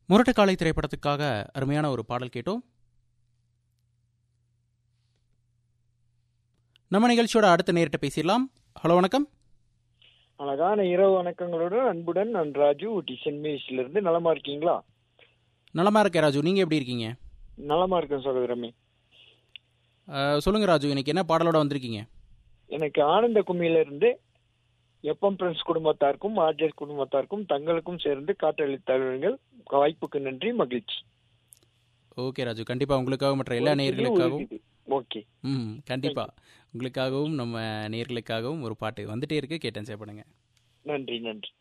முரட்டுக்காலை திரைப்படத்துக்காக அருமையான ஒரு பாடல் கேட்டோம் நம்ம நிகழ்ச்சியோட அடுத்த நேரிட்ட பேசிடலாம் ஹலோ வணக்கம் அழகான இரவு வணக்கங்களுடன் அன்புடன் நான் ராஜு ஊட்டி சென்ட் மேரிஸ்ல இருந்து நலமா இருக்கீங்களா நலமா இருக்கேன் ராஜு நீங்க எப்படி இருக்கீங்க நலமா இருக்கேன் சகோதரமே அஹ், சொல்லுங்க ராஜு இன்னைக்கு என்ன பாடலோட வந்திருக்கீங்க எனக்கு ஆனந்த கும்மியில இருந்து எப்பம் பிரின்ஸ் குடும்பத்தாருக்கும் ஆர்ஜர் குடும்பத்தாருக்கும் தங்களுக்கும் சேர்ந்து காற்றளித்தார்கள் வாய்ப்புக்கு நன்றி மகிழ்ச்சி ஓகே ராஜு கண்டிப்பா உங்களுக்காக மற்ற எல்லா நேயர்களுக்காகவும் ஓகே ம் கண்டிப்பா உங்களுக்காகவும் நம்ம நேயர்களுக்காகவும் ஒரு பாட்டு வந்துட்டே இருக்கு கேட்டேன் சேர் பண்ணுங்க நன்றி நன்றி